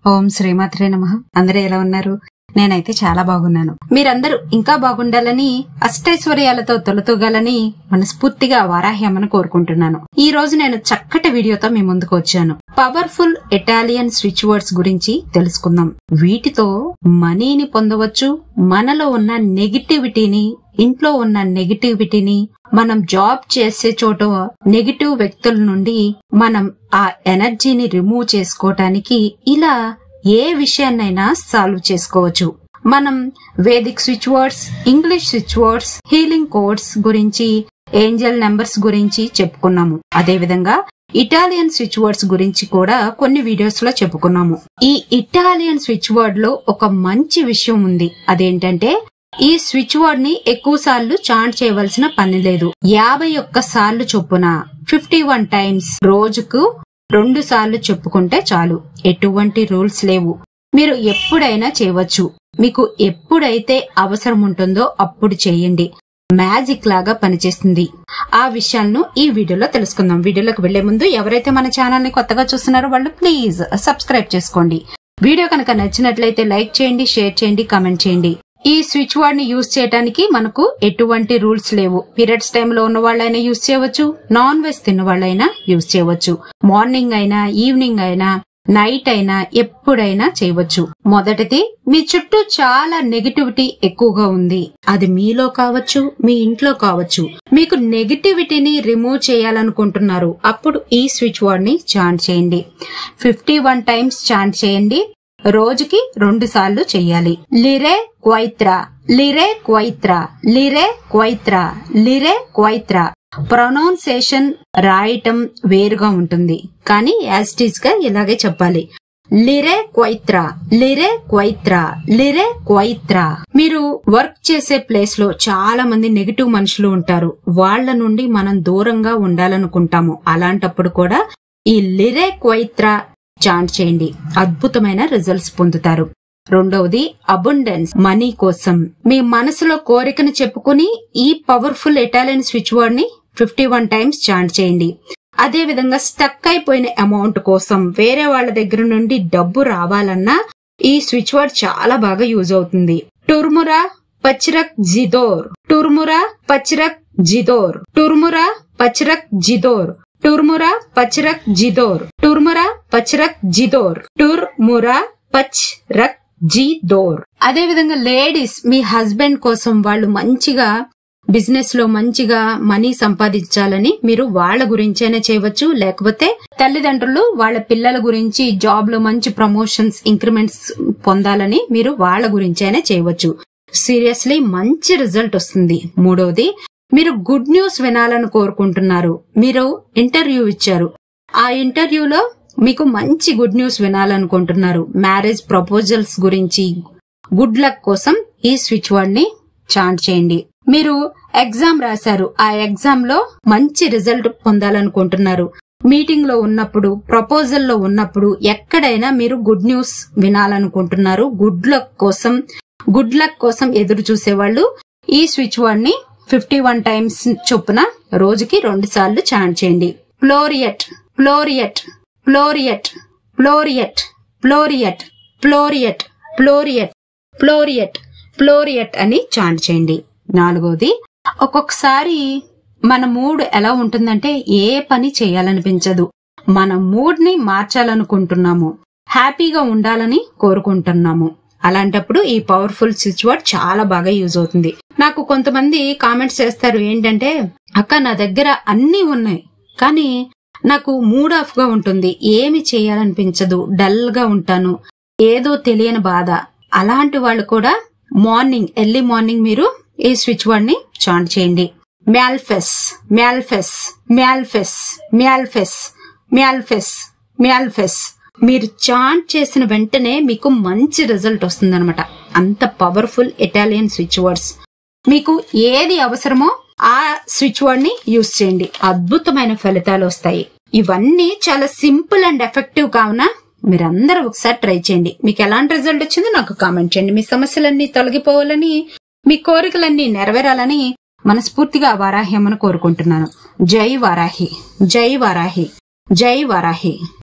ఓం శ్రీమాత్రే నమ అందరూ ఎలా ఉన్నారు నేనైతే చాలా బాగున్నాను మీరందరూ ఇంకా బాగుండాలని అష్టైశ్వర్యాలతో తొలతూగాలని మనస్ఫూర్తిగా వారాహ్యమని కోరుకుంటున్నాను ఈ రోజు నేను చక్కటి వీడియోతో మీ ముందుకు వచ్చాను పవర్ఫుల్ ఇటాలియన్ స్విచ్ వర్డ్స్ గురించి తెలుసుకుందాం వీటితో మనీని పొందవచ్చు మనలో ఉన్న నెగిటివిటీని ఇంట్లో ఉన్న నెగిటివిటీని మనం జాబ్ చేసే చోట నెగిటివ్ వ్యక్తుల నుండి మనం ఆ ఎనర్జీని రిమూవ్ చేసుకోవటానికి ఇలా ఏ విషయాన్నైనా సాల్వ్ చేసుకోవచ్చు మనం Vedic switch words English switch words healing codes గురించి ఏంజల్ నెంబర్స్ గురించి చెప్పుకున్నాము అదేవిధంగా ఇటాలియన్ స్విచ్ వర్డ్స్ గురించి కూడా కొన్ని వీడియోస్ లో చెప్పుకున్నాము ఈ ఇటాలియన్ స్విచ్ వర్డ్ లో ఒక మంచి విషయం ఉంది అదేంటంటే ఈ స్విచ్ వర్డ్ ని ఎక్కువ సార్లు చాంట్ చేయవలసిన పని లేదు యాభై ఒక్క సార్లు చొప్పున ఫిఫ్టీ వన్ టైమ్స్ రోజుకు రెండు సార్లు చెప్పుకుంటే చాలు ఎటువంటి రూల్స్ లేవు మీరు ఎప్పుడైనా చేయవచ్చు మీకు ఎప్పుడైతే అవసరం ఉంటుందో అప్పుడు చేయండి మ్యాజిక్ లాగా పనిచేస్తుంది ఆ విషయాలను ఈ వీడియోలో తెలుసుకుందాం వీడియోలోకి వెళ్లే ముందు ఎవరైతే మన ఛానల్ ని కొత్తగా చూస్తున్నారో వాళ్ళు ప్లీజ్ సబ్స్క్రైబ్ చేసుకోండి వీడియో కనుక నచ్చినట్లయితే లైక్ చేయండి షేర్ చేయండి కామెంట్ చేయండి ఈ స్విచ్ వర్డ్ ని యూజ్ చేయడానికి మనకు ఎటువంటి రూల్స్ లేవు పీరియడ్స్ టైంలో ఉన్న వాళ్ళైనా యూజ్ చేయవచ్చు నాన్ వెజ్ తిన్న వాళ్ళైనా యూజ్ చేయవచ్చు మార్నింగ్ అయినా ఈవినింగ్ అయినా నైట్ అయినా ఎప్పుడైనా చేయవచ్చు మొదటిది మీ చుట్టూ చాలా నెగిటివిటీ ఎక్కువగా ఉంది అది మీలో కావచ్చు మీ ఇంట్లో కావచ్చు మీకు నెగిటివిటీని రిమూవ్ చేయాలనుకుంటున్నారు అప్పుడు ఈ స్విచ్ వర్డ్ ని చాంట్ చేయండి ఫిఫ్టీ వన్ టైమ్స్ చాంట్ చేయండి రోజుకి రెండు సార్లు చెయ్యాలి లిరే క్వైత్రా లిరే క్వైత్రా లిరే క్వైత్రా లిరే క్వైత్రా ప్రొనౌన్సేషన్ రాయటం వేరుగా ఉంటుంది కానీ యాస్టీస్ గా ఇలాగే చెప్పాలి లిరే క్వైత్రా లిరే క్వైత్రా లిరే క్వైత్రా మీరు వర్క్ చేసే ప్లేస్ లో చాలా మంది నెగిటివ్ మనుషులు ఉంటారు వాళ్ళ నుండి మనం దూరంగా ఉండాలనుకుంటాము అలాంటప్పుడు కూడా ఈ లిరే క్వైత్రా చాంట్ చేయండి అద్భుతమైన రిజల్ట్స్ పొందుతారు రెండవది అబుండెన్స్ మనీ కోసం మీ మనసులో కోరికను చెప్పుకుని ఈ పవర్ఫుల్ ఇటాలియన్ స్విచ్ వర్డ్ ని ఫిఫ్టీ వన్ టైమ్స్ చాంట్ చేయండి అదే విధంగా స్టక్ అయిపోయిన అమౌంట్ కోసం వేరే వాళ్ళ దగ్గర నుండి డబ్బు రావాలన్నా ఈ స్విచ్ వర్డ్ చాలా బాగా యూజ్ అవుతుంది టుర్మురా పచ్చిరక్ జిదోర్ టుర్మురా పచ్చిరక్ జిదోర్ టుర్మురా పచ్చిరక్ జిదోర్ టుర్మురా పచ్చిరక్ జిదోర్ టుర్మురా పచ్చిరక్ జిదోర్ టుర్మురా పచ్ రక్ జిదోర్ అదే విధంగా లేడీస్ మీ హస్బెండ్ కోసం వాళ్ళు మంచిగా బిజినెస్ లో మంచిగా మనీ సంపాదించాలని మీరు వాళ్ళ గురించైనా చేయవచ్చు లేకపోతే తల్లిదండ్రులు వాళ్ళ పిల్లల గురించి జాబ్ లో మంచి ప్రమోషన్స్ ఇంక్రిమెంట్స్ పొందాలని మీరు వాళ్ళ గురించైనా చేయవచ్చు సీరియస్లీ మంచి రిజల్ట్ వస్తుంది మూడవది మీరు గుడ్ న్యూస్ వినాలని కోరుకుంటున్నారు మీరు ఇంటర్వ్యూ ఇచ్చారు ఆ ఇంటర్వ్యూలో మీకు మంచి గుడ్ న్యూస్ వినాలనుకుంటున్నారు మ్యారేజ్ ప్రపోజల్స్ గురించి గుడ్ లక్ కోసం ఈ స్విచ్ వర్డ్ ని చాంట్ చేయండి మీరు ఎగ్జామ్ రాశారు ఆ ఎగ్జామ్ లో మంచి రిజల్ట్ పొందాలనుకుంటున్నారు మీటింగ్ లో ఉన్నప్పుడు ప్రపోజల్ లో ఉన్నప్పుడు ఎక్కడైనా మీరు గుడ్ న్యూస్ వినాలనుకుంటున్నారు గుడ్ లక్ కోసం గుడ్ లక్ కోసం ఎదురు చూసేవాళ్ళు ఈ స్విచ్ వర్డ్ ని ఫిఫ్టీ వన్ టైమ్స్ చొప్పున రోజుకి రెండు సార్లు చాంట్ చేయండి ఫ్లోరియట్ ఫ్లోరియట్ ఫ్లోరియట్ ఫ్లోరియట్ ఫ్లోరియట్ ఫ్లోరియట్ ఫ్లోరియట్ ఫ్లోరియట్ ఫ్లోరియట్ అని చాంట్ చేయండి నాలుగోది ఒక్కొక్కసారి మన మూడ్ ఎలా ఉంటుందంటే ఏ పని చేయాలనిపించదు మన మూడ్ ని మార్చాలనుకుంటున్నాము హ్యాపీగా ఉండాలని కోరుకుంటున్నాము అలాంటప్పుడు ఈ పవర్ఫుల్ స్విచ్ వర్డ్ చాలా బాగా యూజ్ అవుతుంది నాకు కొంతమంది కామెంట్స్ చేస్తారు ఏంటంటే అక్క నా దగ్గర అన్ని ఉన్నాయి కానీ నాకు మూడ్ ఆఫ్ గా ఉంటుంది ఏమి చేయాలనిపించదు డల్ గా ఉంటాను ఏదో తెలియని బాధ అలాంటి వాళ్ళు కూడా మార్నింగ్ ఎర్లీ మార్నింగ్ మీరు ఈ స్విచ్ వర్డ్ ని చాంట్ చేయండి మ్యాల్ఫెస్ మ్యాల్ఫెస్ మ్యాల్ఫెస్ మ్యాల్ఫెస్ మ్యాల్ఫెస్ మ్యాల్ఫెస్ మీరు చాంట్ చేసిన వెంటనే మీకు మంచి రిజల్ట్ వస్తుందన్నమాట అంత పవర్ఫుల్ ఇటాలియన్ స్విచ్ వర్డ్స్ మీకు ఏది అవసరమో ఆ స్విచ్ వర్డ్ ని యూజ్ చేయండి అద్భుతమైన ఫలితాలు వస్తాయి ఇవన్నీ చాలా సింపుల్ అండ్ ఎఫెక్టివ్ కావున మీరందరూ ఒకసారి ట్రై చేయండి మీకు ఎలాంటి రిజల్ట్ వచ్చిందో నాకు కామెంట్ చేయండి మీ సమస్యలన్నీ తొలగిపోవాలని మీ కోరికలన్నీ నెరవేరాలని మనస్ఫూర్తిగా వారాహ్యమని కోరుకుంటున్నాను జై వారాహి జై వారాహి జై వారాహి